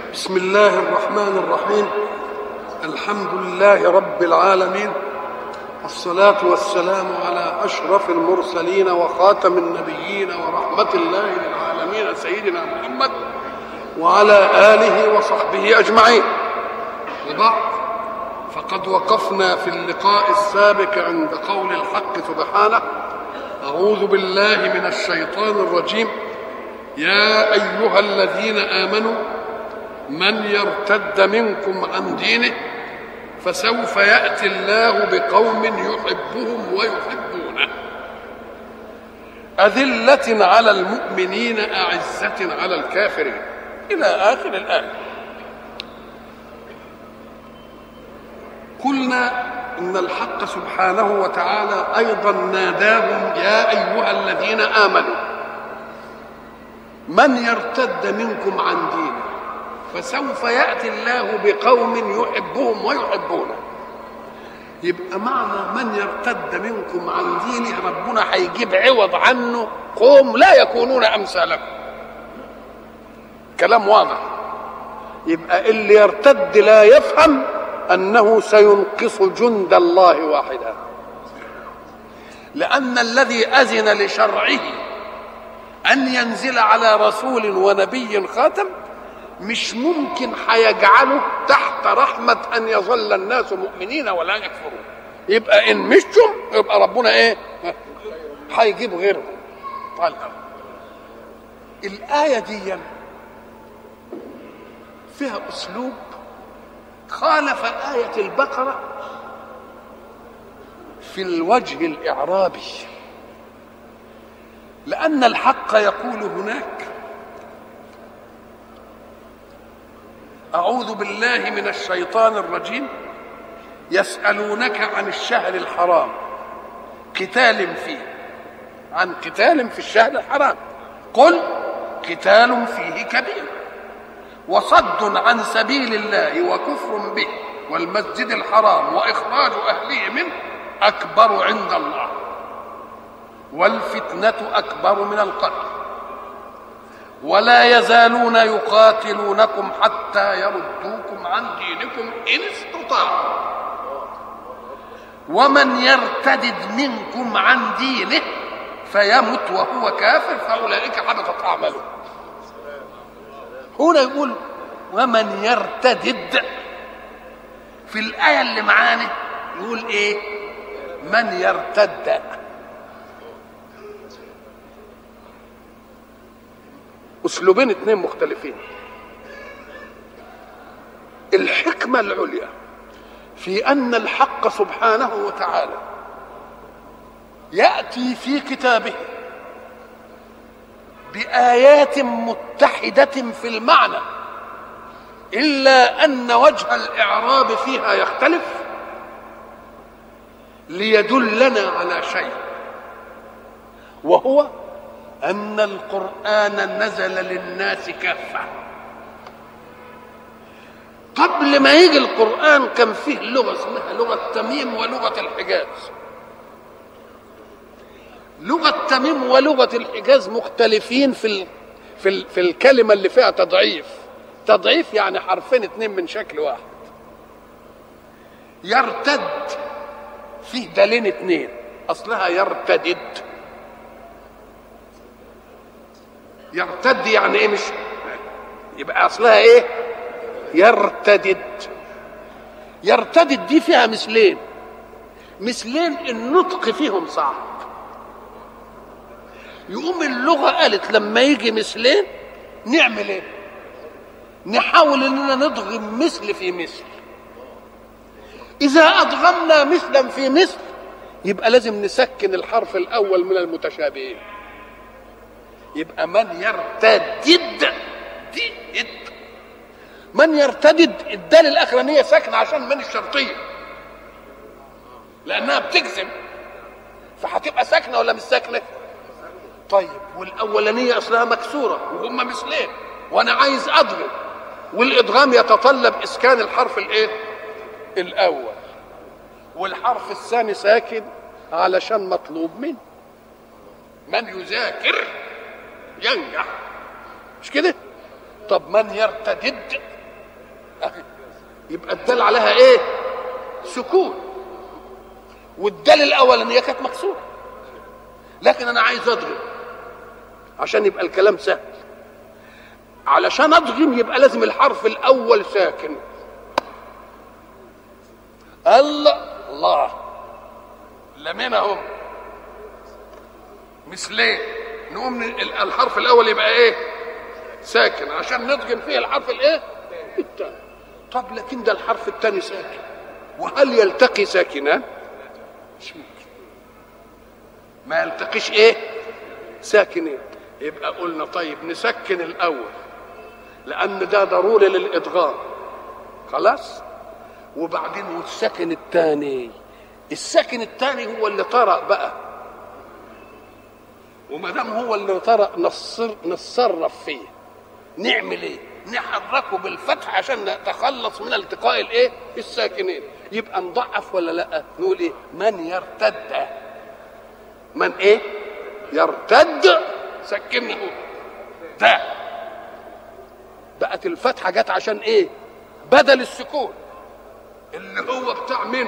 بسم الله الرحمن الرحيم الحمد لله رب العالمين والصلاة والسلام على أشرف المرسلين وخاتم النبيين ورحمة الله للعالمين سيدنا محمد وعلى آله وصحبه أجمعين وبعد فقد وقفنا في اللقاء السابق عند قول الحق سبحانه أعوذ بالله من الشيطان الرجيم يا أيها الذين آمنوا من يرتد منكم عن دينه فسوف ياتي الله بقوم يحبهم ويحبونه أذلة على المؤمنين أعزة على الكافرين إلى آخر الآية قلنا إن الحق سبحانه وتعالى أيضا ناداهم يا أيها الذين آمنوا من يرتد منكم عن دينه فسوف ياتي الله بقوم يحبهم ويحبونه يبقى معنى من يرتد منكم عن دينه ربنا هيجيب عوض عنه قوم لا يكونون امثالكم كلام واضح يبقى اللي يرتد لا يفهم انه سينقص جند الله واحدا لان الذي اذن لشرعه ان ينزل على رسول ونبي خاتم مش ممكن هيجعله تحت رحمة أن يظل الناس مؤمنين ولا يكفرون يبقى إن مشتم يبقى ربنا إيه هيجيب غيرهم طيب الآية دي فيها أسلوب خالف آية البقرة في الوجه الإعرابي لأن الحق يقول هناك أعوذ بالله من الشيطان الرجيم يسألونك عن الشهر الحرام قتال فيه عن قتال في الشهر الحرام قل قتال فيه كبير وصد عن سبيل الله وكفر به والمسجد الحرام وإخراج أهله منه أكبر عند الله والفتنة أكبر من القتل ولا يزالون يقاتلونكم حتى يردوكم عن دينكم ان استطاعوا ومن يرتدد منكم عن دينه فيمت وهو كافر فاولئك حبطت اعماله هنا يقول ومن يرتدد في الايه اللي معانا يقول ايه من يرتد اسلوبين اثنين مختلفين الحكمه العليا في ان الحق سبحانه وتعالى ياتي في كتابه بايات متحده في المعنى الا ان وجه الاعراب فيها يختلف ليدلنا على شيء وهو أن القرآن نزل للناس كافة قبل ما يجي القرآن كان فيه لغة اسمها لغة تميم ولغة الحجاز لغة تميم ولغة الحجاز مختلفين في ال... في ال... في الكلمة اللي فيها تضعيف تضعيف يعني حرفين اتنين من شكل واحد يرتد فيه دالين اتنين اصلها يرتدد يرتد يعني ايه مش يبقى اصلها ايه يرتدد يرتدد دي فيها مثلين مثلين النطق فيهم صعب يقوم اللغة قالت لما يجي مثلين نعمل ايه نحاول اننا ندغم مثل في مثل اذا ادغمنا مثلا في مثل يبقى لازم نسكن الحرف الاول من المتشابهين يبقى من يرتدد دي اد من يرتدد الدال الاخرانيه ساكنه عشان من الشرطيه لانها بتجزم فهتبقى ساكنه ولا مش ساكنه طيب والاولانيه اصلها مكسوره وهم مثلين وانا عايز اضغم والادغام يتطلب اسكان الحرف الايه الاول والحرف الثاني ساكن علشان مطلوب منه من يذاكر ينجح مش كده طب من يرتدد أهي. يبقى الدال عليها ايه سكون والدال الاولانيه كانت مكسوره لكن انا عايز اضغم عشان يبقى الكلام سهل علشان اضغم يبقى لازم الحرف الاول ساكن الله الله لمين هم مثلين نقوم الحرف الاول يبقى ايه ساكن عشان نضغم فيه الحرف الايه الثاني طب لكن ده الحرف الثاني ساكن وهل يلتقي ساكنان مش ممكن ما يلتقيش ايه ساكنين يبقى قلنا طيب نسكن الاول لان ده ضروري للادغام خلاص وبعدين والسكن الثاني السكن الثاني هو اللي طرأ بقى وما دام هو اللي طرأ نصر نتصرف فيه نعمل ايه نحركه بالفتح عشان نتخلص من التقاء الايه الساكنين يبقى نضعف ولا لا نقول ايه من يرتد من ايه يرتد سكنه ده بقت الفتحه جت عشان ايه بدل السكون اللي هو بتاع من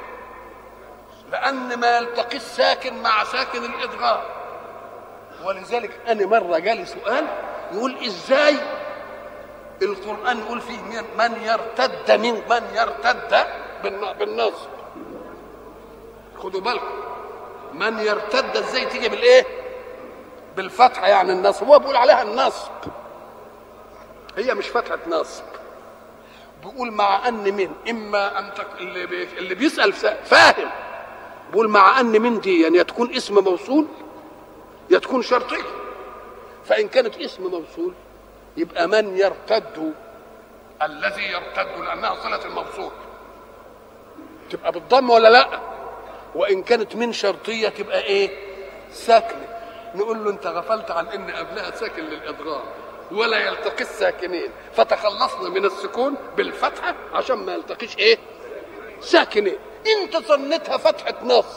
لان ما يلتقي الساكن مع ساكن الادغام ولذلك انا مره جالي سؤال يقول ازاي القران يقول فيه من يرتد من من يرتد بالنصب خدوا بالكم من يرتد ازاي تيجي بالايه بالفتحه يعني النصب هو بيقول عليها النصب هي مش فتحه نصب بيقول مع ان من اما ان تك... اللي, بي... اللي بيسال فاهم بيقول مع ان من دي يعني تكون اسم موصول يا تكون شرطيه فان كانت اسم موصول يبقى من يرتد الذي يرتد لانها صله الموصول تبقى بالضم ولا لا وان كانت من شرطيه تبقى ايه ساكنه نقول له انت غفلت عن ان قبلها ساكن للادغام ولا يلتقي الساكنين فتخلصنا من السكون بالفتحه عشان ما يلتقيش ايه ساكنين انت ظنيتها فتحه نصب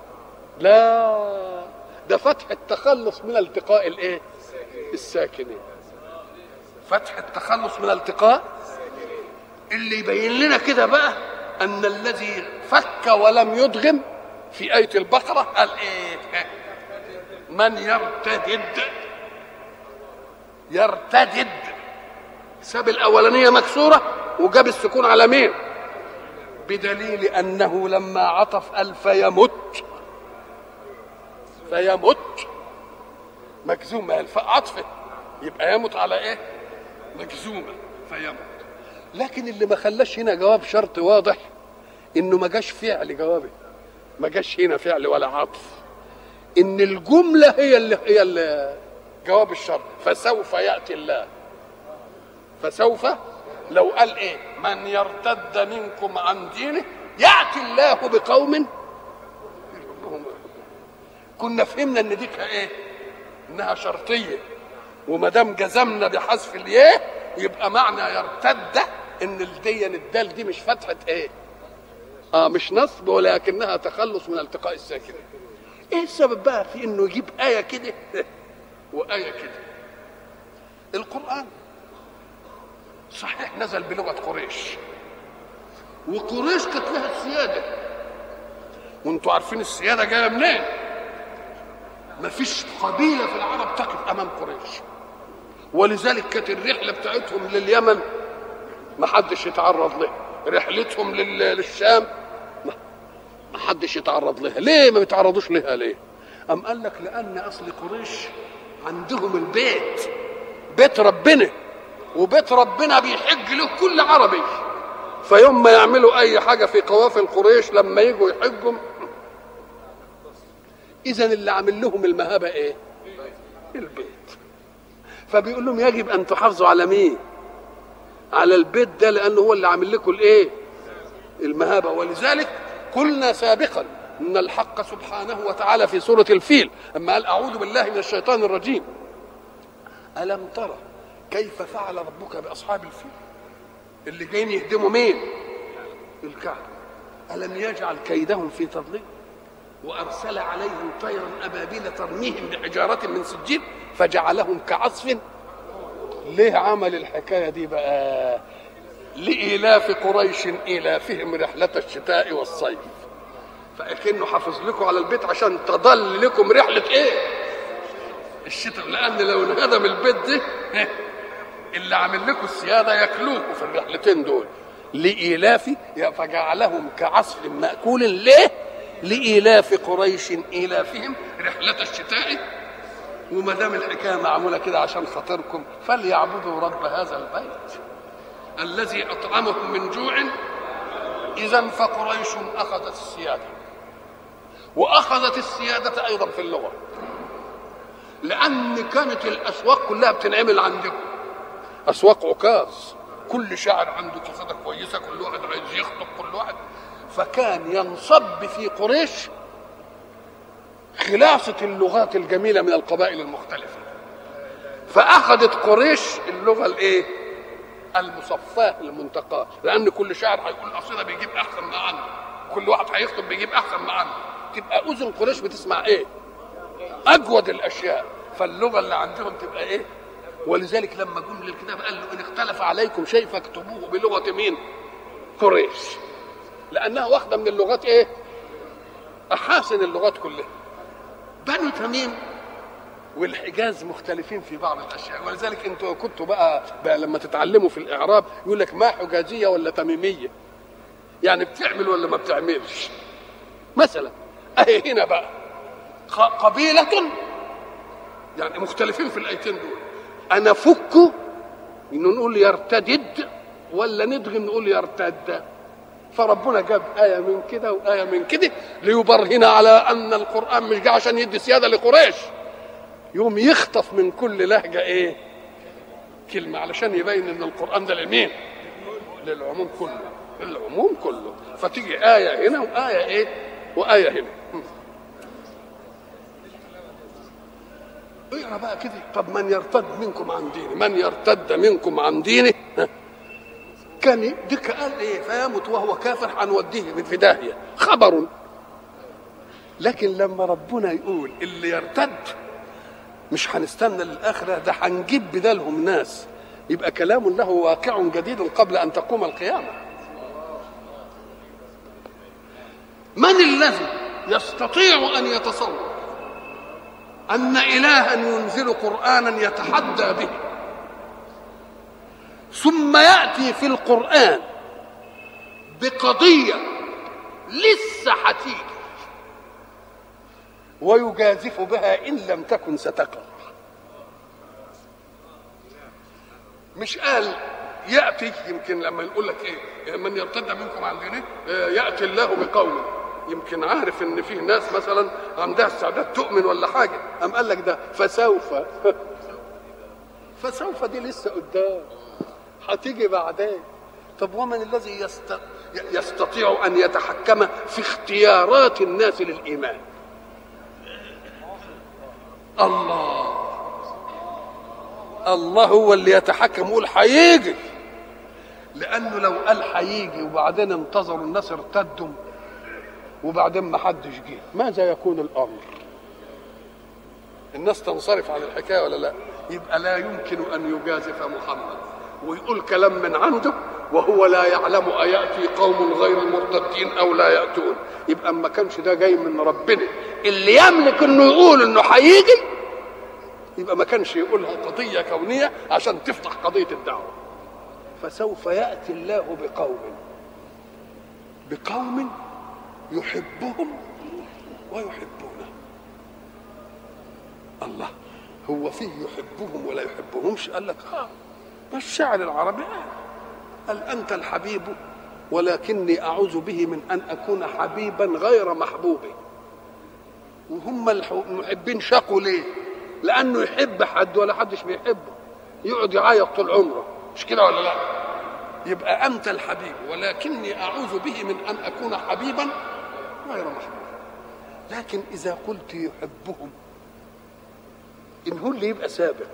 لا ده فتح التخلص من التقاء الايه الساكنين فتح التخلص من التقاء اللي يبين لنا كده بقى ان الذي فك ولم يدغم في آية البقرة قال ايه من يرتدد يرتدد ساب الأولانية مكسورة وجاب السكون على مين بدليل أنه لما عطف قال فيمت فيمت مجزومة عطفه يبقى يمت على ايه مجزومة فيمت لكن اللي ما خلاش هنا جواب شرط واضح انه ما جاش فعل جوابه ما جاش هنا فعل ولا عطف ان الجمله هي اللي هي اللي جواب الشرط فسوف ياتي الله فسوف لو قال ايه من يرتد منكم عن دينه ياتي الله بقوم كنا فهمنا ان دي ايه انها شرطيه وما دام جزمنا بحذف الياء يبقى معنى يرتد ان الدين الدال دي مش فتحه ايه اه مش نصب ولكنها تخلص من التقاء الساكنين ايه السبب بقى في انه يجيب ايه كده وايه كده القران صحيح نزل بلغه قريش وقريش كانت لها السياده وانتوا عارفين السياده جايه منين مفيش قبيله في العرب تقف امام قريش ولذلك كانت الرحله بتاعتهم لليمن ما حدش يتعرض لها رحلتهم للشام ما حدش يتعرض لها ليه ما بيتعرضوش لها ليه أم قال لك لأن أصل قريش عندهم البيت بيت ربنا وبيت ربنا بيحج له كل عربي فيوم ما يعملوا أي حاجة في قوافل قريش لما يجوا يحجوا إذا اللي عامل لهم المهابة إيه؟ البيت فبيقول لهم يجب أن تحافظوا على مين؟ على البيت ده لأنه هو اللي عامل لكم الإيه؟ المهابة ولذلك قلنا سابقا ان الحق سبحانه وتعالى في سوره الفيل اما قال اعوذ بالله من الشيطان الرجيم الم ترى كيف فعل ربك باصحاب الفيل اللي جايين يهدموا مين الكعبه الم يجعل كيدهم في تضليل وارسل عليهم طيرا ابابيل ترميهم بحجاره من سجيل فجعلهم كعصف ليه عمل الحكايه دي بقى لإيلاف قريش إيلافهم رحلة الشتاء والصيف فأكنه حافظ لكم على البيت عشان تضل لكم رحلة إيه؟ الشتاء لأن لو انهدم البيت ده اللي عامل لكم السيادة ياكلوكوا في الرحلتين دول لإيلاف فجعلهم كعصف مأكول ليه؟ لإيلاف قريش إيلافهم رحلة الشتاء وما دام الحكايه معموله كده عشان خاطركم فليعبدوا رب هذا البيت الذي اطعمهم من جوع اذا فقريش اخذت السياده واخذت السياده ايضا في اللغه لان كانت الاسواق كلها بتنعمل عندكم اسواق عكاظ كل شاعر عنده قصيده كويسه كل واحد عايز يخطب كل واحد فكان ينصب في قريش خلاصة اللغات الجميلة من القبائل المختلفة فأخذت قريش اللغة الإيه؟ المصفاة المنتقاة لأن كل شاعر هيقول قصيدة بيجيب أحسن ما عنه كل واحد هيخطب بيجيب أحسن ما عنه تبقى أذن قريش بتسمع إيه؟ أجود الأشياء فاللغة اللي عندهم تبقى إيه؟ ولذلك لما جم للكتاب قال له إن اختلف عليكم شيء فاكتبوه بلغة مين؟ قريش لأنها واخدة من اللغات إيه؟ أحاسن اللغات كلها بنو تميم والحجاز مختلفين في بعض الاشياء ولذلك انتوا كنتوا بقى, بقى لما تتعلموا في الاعراب يقول لك ما حجازيه ولا تميميه يعني بتعمل ولا ما بتعملش مثلا اهي هنا بقى قبيله يعني مختلفين في الايتين دول انا فك انه نقول يرتدد ولا ندغم نقول يرتد فربنا جاب آية من كده وآية من كده ليبرهن على أن القرآن مش جاي عشان يدي سيادة لقريش يوم يخطف من كل لهجة إيه؟ كلمة علشان يبين إن القرآن ده لمين؟ للعموم كله للعموم كله فتيجي آية هنا وآية إيه؟ وآية هنا اقرا بقى كده طب من يرتد منكم عن دينه من يرتد منكم عن دينه كان ديك قال ايه فيمت وهو كافر هنوديه في داهيه خبر لكن لما ربنا يقول اللي يرتد مش هنستنى للاخره ده هنجيب بدالهم ناس يبقى كلام له واقع جديد قبل ان تقوم القيامه من الذي يستطيع ان يتصور ان الها ينزل قرانا يتحدى به ثم ياتي في القران بقضيه لسه هتيجي ويجازف بها ان لم تكن ستقع مش قال ياتي يمكن لما يقول لك ايه من يرتد منكم عن دينه ياتي الله بقوم يمكن عارف ان فيه ناس مثلا عندها استعداد تؤمن ولا حاجه ام قال لك ده فسوف فسوف دي لسه قدام هتيجي بعدين طب ومن الذي يست... يستطيع ان يتحكم في اختيارات الناس للايمان الله الله هو اللي يتحكم يقول هيجي لانه لو قال هيجي وبعدين انتظروا الناس ارتدوا وبعدين ما حدش جه ماذا يكون الامر الناس تنصرف عن الحكايه ولا لا يبقى لا يمكن ان يجازف محمد ويقول كلام من عنده وهو لا يعلم أيأتي قوم غير المرتدين أو لا يأتون يبقى ما كانش ده جاي من ربنا اللي يملك انه يقول انه هيجي يبقى ما كانش يقولها قضية كونية عشان تفتح قضية الدعوة فسوف يأتي الله بقوم بقوم يحبهم ويحبونه الله هو فيه يحبهم ولا يحبهمش قال لك اه الشاعر العربي قال أنت الحبيب ولكني أعوذ به من أن أكون حبيبا غير محبوب وهم المحبين شقوا ليه لأنه يحب حد ولا حدش بيحبه يقعد يعيط طول عمره مش كده ولا لا يبقى أنت الحبيب ولكني أعوذ به من أن أكون حبيبا غير محبوب لكن إذا قلت يحبهم إن هو اللي يبقى سابق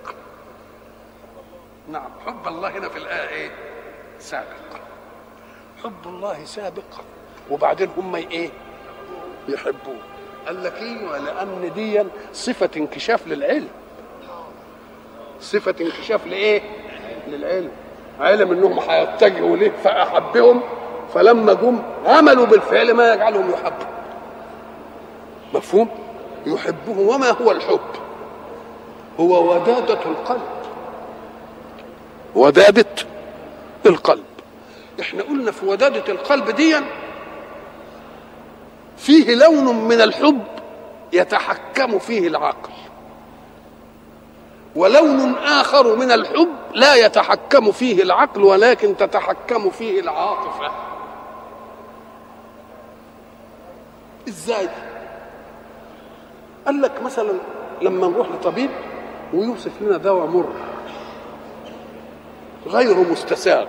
نعم حب الله هنا في الآية إيه؟ سابق حب الله سابق وبعدين هم إيه؟ يحبوه قال لك ايوه لان دي صفه انكشاف للعلم صفه انكشاف لايه للعلم علم انهم هيتجهوا ليه فاحبهم فلما جم عملوا بالفعل ما يجعلهم يحبوا مفهوم يحبه وما هو الحب هو ودادة القلب ودادة القلب احنا قلنا في ودادة القلب دي فيه لون من الحب يتحكم فيه العقل ولون آخر من الحب لا يتحكم فيه العقل ولكن تتحكم فيه العاطفة ازاي قال لك مثلا لما نروح لطبيب ويوصف لنا دواء مر غير مستساغ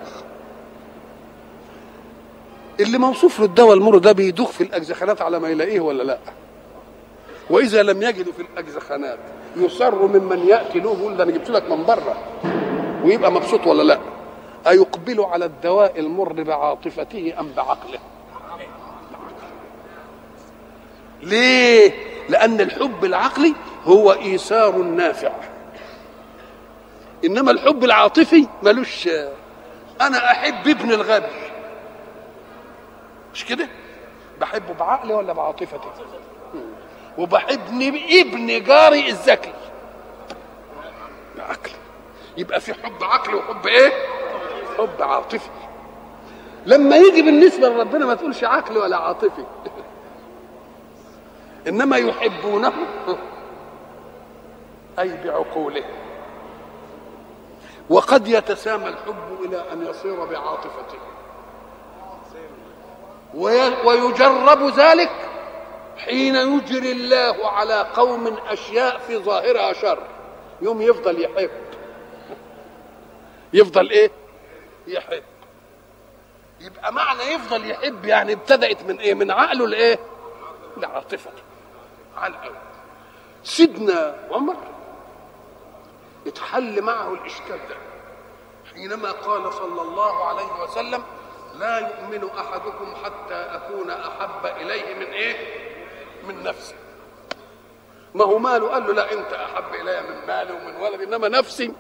اللي موصوف له الدواء المر ده بيدوخ في الاجزخانات على ما يلاقيه ولا لا واذا لم يجدوا في الاجزخانات يصر ممن ياتي له يقول ده انا جبت لك من بره ويبقى مبسوط ولا لا ايقبل على الدواء المر بعاطفته ام بعقله ليه لان الحب العقلي هو ايثار نافع انما الحب العاطفي ملوش انا احب ابن الغبي مش كده بحبه بعقلي ولا بعاطفتي وبحب ابن جاري الذكي بعقلي يبقى في حب عقلي وحب ايه حب عاطفي لما يجي بالنسبه لربنا ما تقولش عقلي ولا عاطفي انما يحبونه اي بعقوله وقد يتسامى الحب الى ان يصير بعاطفته ويجرب ذلك حين يجري الله على قوم اشياء في ظاهرها شر يوم يفضل يحب يفضل ايه يحب يبقى معنى يفضل يحب يعني ابتدأت من ايه من عقله لايه لعاطفته على الأول سيدنا عمر اتحل معه الإشكال ده حينما قال صلى الله عليه وسلم لا يؤمن أحدكم حتى أكون أحب إليه من إيه؟ من نفسه ما هو ماله قال له لا أنت أحب إلي من مالي ومن ولدي إنما نفسي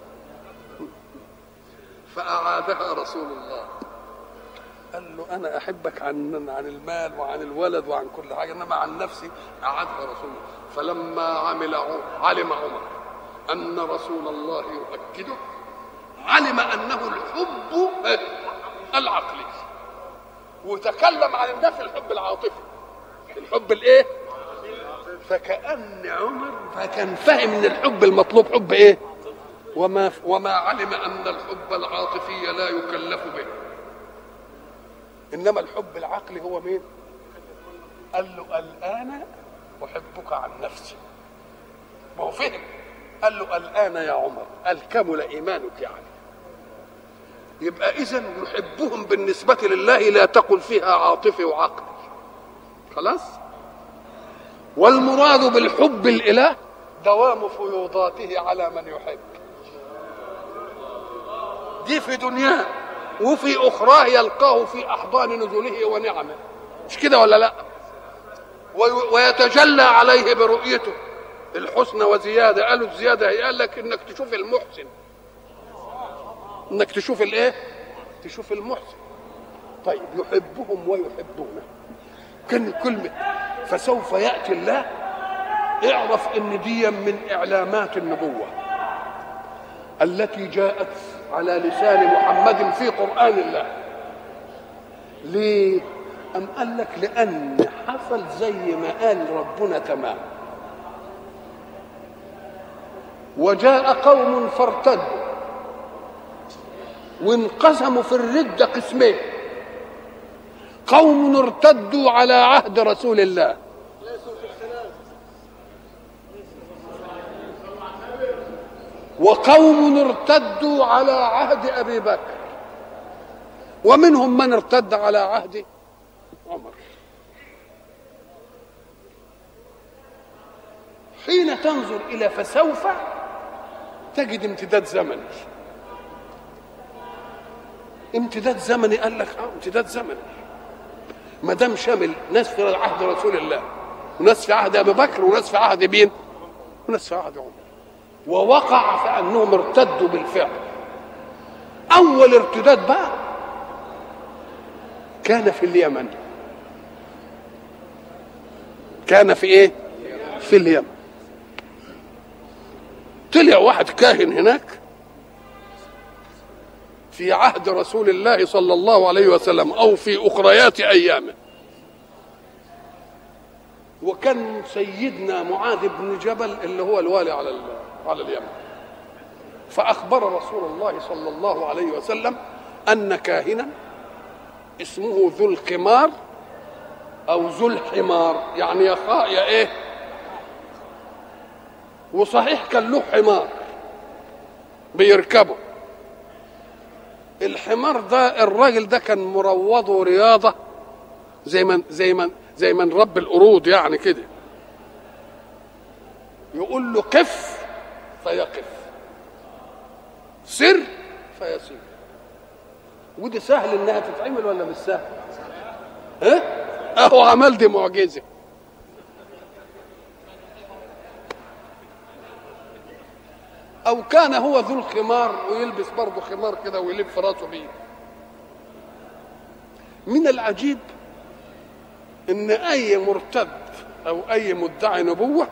فأعادها رسول الله قال له انا احبك عن عن المال وعن الولد وعن كل حاجه انما عن نفسي اعادها رسول الله فلما عمل علم عمر ان رسول الله يؤكده علم انه الحب العقلي وتكلم عن ده في الحب العاطفي الحب الايه فكأن عمر فكان فاهم ان الحب المطلوب حب ايه وما وما علم ان الحب العاطفي لا يكلف به انما الحب العقلي هو مين قال له الان احبك عن نفسي ما هو فهم قال له الان يا عمر قال كمل ايمانك يعني يبقى اذا يحبهم بالنسبه لله لا تقل فيها عاطفي وعقلي خلاص والمراد بالحب الاله دوام فيوضاته على من يحب دي في دنياه وفي اخراه يلقاه في احضان نزوله ونعمه مش كده ولا لا ويتجلى عليه برؤيته الحسنى وزياده قالوا الزياده هي قال لك انك تشوف المحسن انك تشوف الايه تشوف المحسن طيب يحبهم ويحبونه كان كلمه فسوف ياتي الله اعرف ان دي من اعلامات النبوه التي جاءت على لسان محمد في قرآن الله ليه أم قال لك لأن حصل زي ما قال ربنا تمام وجاء قوم فارتدوا وانقسموا في الردة قسمين قوم ارتدوا على عهد رسول الله وقوم ارتدوا على عهد ابي بكر ومنهم من ارتد على عهد عمر حين تنظر الى فسوف تجد امتداد زمني امتداد زمني قال لك اه امتداد زمني ما دام شامل ناس في عهد رسول الله وناس في عهد ابي بكر وناس في عهد مين؟ وناس في عهد عمر ووقع فانهم ارتدوا بالفعل اول ارتداد بقى كان في اليمن كان في ايه في اليمن طلع واحد كاهن هناك في عهد رسول الله صلى الله عليه وسلم او في اخريات ايامه وكان سيدنا معاذ بن جبل اللي هو الوالي على على اليمن فاخبر رسول الله صلى الله عليه وسلم ان كاهنا اسمه ذو القمار او ذو الحمار يعني يا خاء يا ايه وصحيح كان له حمار بيركبه الحمار ده الراجل ده كان مروضه رياضه زي من زي من زي من رب القرود يعني كده يقول له قف فيقف سر فيسير ودي سهل انها تتعمل ولا مش سهل ها اهو عمل دي معجزه او كان هو ذو الخمار ويلبس برضه خمار كده ويلف راسه بيه من العجيب ان اي مرتد او اي مدعي نبوه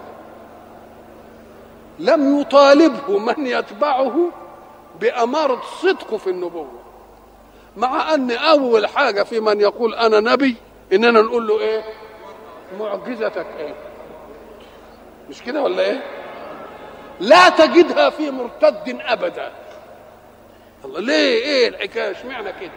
لم يطالبه من يتبعه باماره صدقه في النبوه مع ان اول حاجه في من يقول انا نبي اننا نقول له ايه معجزتك ايه مش كده ولا ايه لا تجدها في مرتد ابدا الله ليه ايه الحكايه اشمعنى كده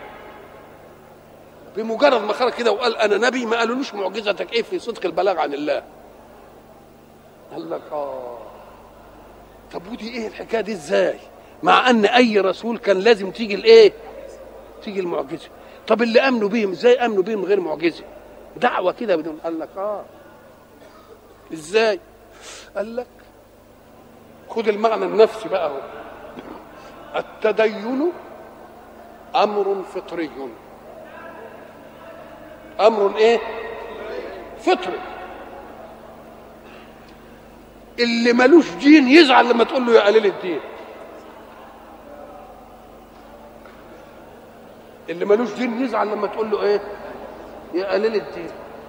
بمجرد ما خرج كده وقال انا نبي ما قالولوش معجزتك ايه في صدق البلاغ عن الله قال لك اه طب ودي ايه الحكايه دي ازاي مع ان اي رسول كان لازم تيجي الايه تيجي المعجزه طب اللي امنوا بيهم ازاي امنوا بيهم من غير معجزه دعوه كده بدون قال لك اه ازاي قال لك خد المعنى النفسي بقى هو التدين امر فطري امر ايه فطري اللي ملوش دين يزعل لما تقول له يا قليل الدين اللي ملوش دين يزعل لما تقول له ايه يا قليل الدين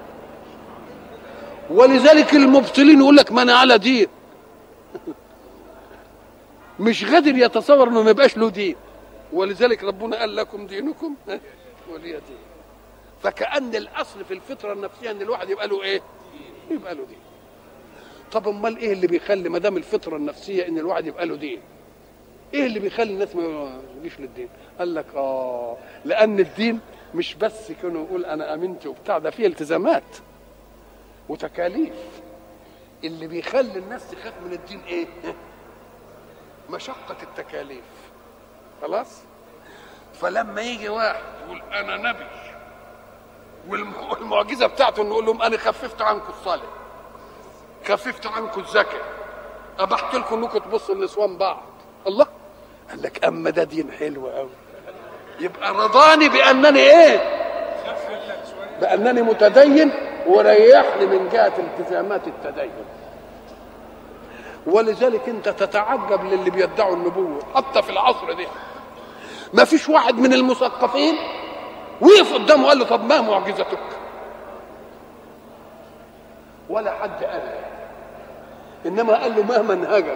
ولذلك المبطلين يقول لك ما انا على دين مش قادر يتصور انه ما يبقاش له دين ولذلك ربنا قال لكم دينكم ولي دين فكأن الأصل في الفطرة النفسية إن الواحد يبقى له إيه؟ يبقى له دين. طب أمال إيه اللي بيخلي ما دام الفطرة النفسية إن الواحد يبقى له دين؟ إيه اللي بيخلي الناس ما يجيش للدين؟ قال لك آه لأن الدين مش بس كانوا يقول أنا آمنت وبتاع ده فيه التزامات وتكاليف. اللي بيخلي الناس تخاف من الدين إيه؟ مشقة التكاليف. خلاص؟ فلما يجي واحد يقول انا نبي والمعجزه بتاعته انه يقول لهم انا خففت عنكم الصلاه خففت عنكم الزكاه ابحت لكم انكم تبصوا لنسوان بعض الله قال لك اما ده دين حلو قوي يبقى رضاني بانني ايه بانني متدين وريحني من جهه التزامات التدين ولذلك انت تتعجب للي بيدعوا النبوه حتى في العصر ده ما فيش واحد من المثقفين وقف قدامه قال له طب ما معجزتك ولا حد قال انما قال له ما منهجك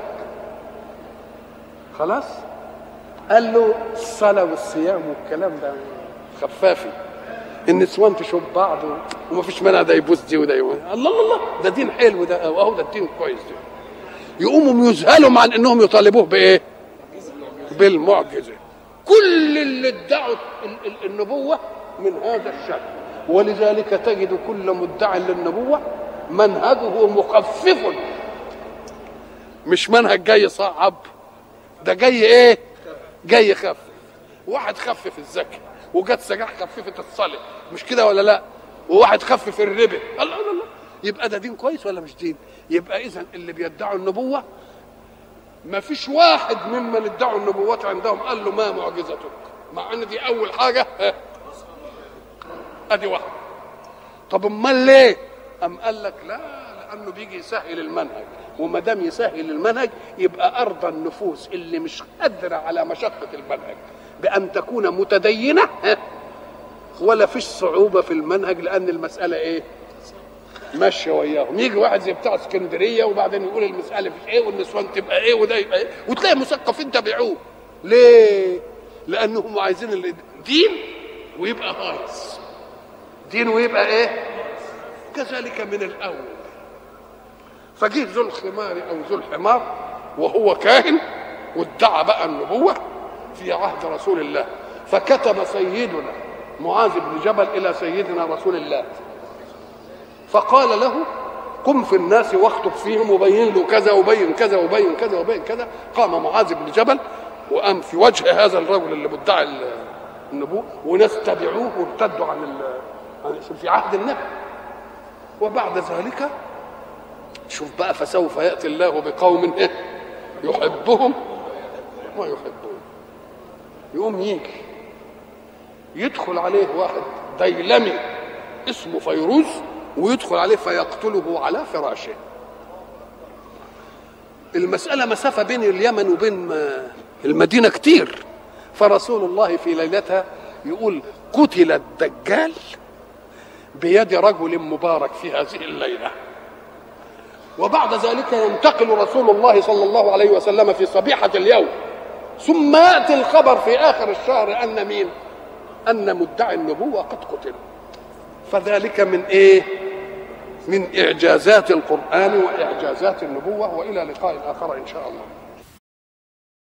خلاص قال له الصلاه والصيام والكلام ده خفافي النسوان تشوف بعض وما فيش مانع ده يبوس دي وده يبوس الله الله الله ده دين حلو ده اهو ده الدين كويس ده يقوموا يذهلوا عن انهم يطالبوه بايه؟ بالمعجزه كل اللي ادعوا النبوة من هذا الشأن ولذلك تجد كل مدع للنبوة منهجه مخفف مش منهج جاي صعب ده جاي ايه جاي خفف واحد خفف الزكاة وجت سجاح خففت الصلاة مش كده ولا لا وواحد خفف الربا الله الله الله يبقى ده دين كويس ولا مش دين يبقى اذا اللي بيدعوا النبوة ما فيش واحد ممن ادعوا النبوات عندهم قال له ما معجزتك مع ان دي اول حاجه ادي واحده طب امال ليه ام قال لك لا لانه بيجي يسهل المنهج وما دام يسهل المنهج يبقى ارضى النفوس اللي مش قادره على مشقه المنهج بأن تكون متدينة ها، ولا فيش صعوبة في المنهج لأن المسألة إيه؟ ماشية وياهم يجي واحد زي بتاع اسكندرية وبعدين يقول المسألة في إيه والنسوان تبقى إيه وده يبقى إيه وتلاقي مثقفين تبعوه ليه؟ لأنهم عايزين الدين ويبقى هايص دين ويبقى إيه؟ كذلك من الأول فجه ذو الخمار أو ذو الحمار وهو كاهن وادعى بقى النبوة في عهد رسول الله فكتب سيدنا معاذ بن جبل إلى سيدنا رسول الله فقال له قم في الناس واخطب فيهم وبين له كذا وبين كذا وبين كذا وبين كذا قام معاذ بن جبل وقام في وجه هذا الرجل اللي مدعي النبوة وناس تبعوه وارتدوا عن ال- عن في عهد النبي وبعد ذلك شوف بقى فسوف ياتي الله بقوم إيه؟ يحبهم ويحبون يقوم يجي يدخل عليه واحد ديلمي اسمه فيروز ويدخل عليه فيقتله على فراشه المسألة مسافة بين اليمن وبين ما- المدينة كتير فرسول الله في ليلتها يقول قتل الدجال بيد رجل مبارك في هذه الليله وبعد ذلك ينتقل رسول الله صلى الله عليه وسلم في صبيحة اليوم ثم يأتي الخبر في آخر الشهر أن مين أن مدعي النبوة قد قتل فذلك من إيه من إعجازات القرآن وإعجازات النبوة وإلى لقاء آخر إن شاء الله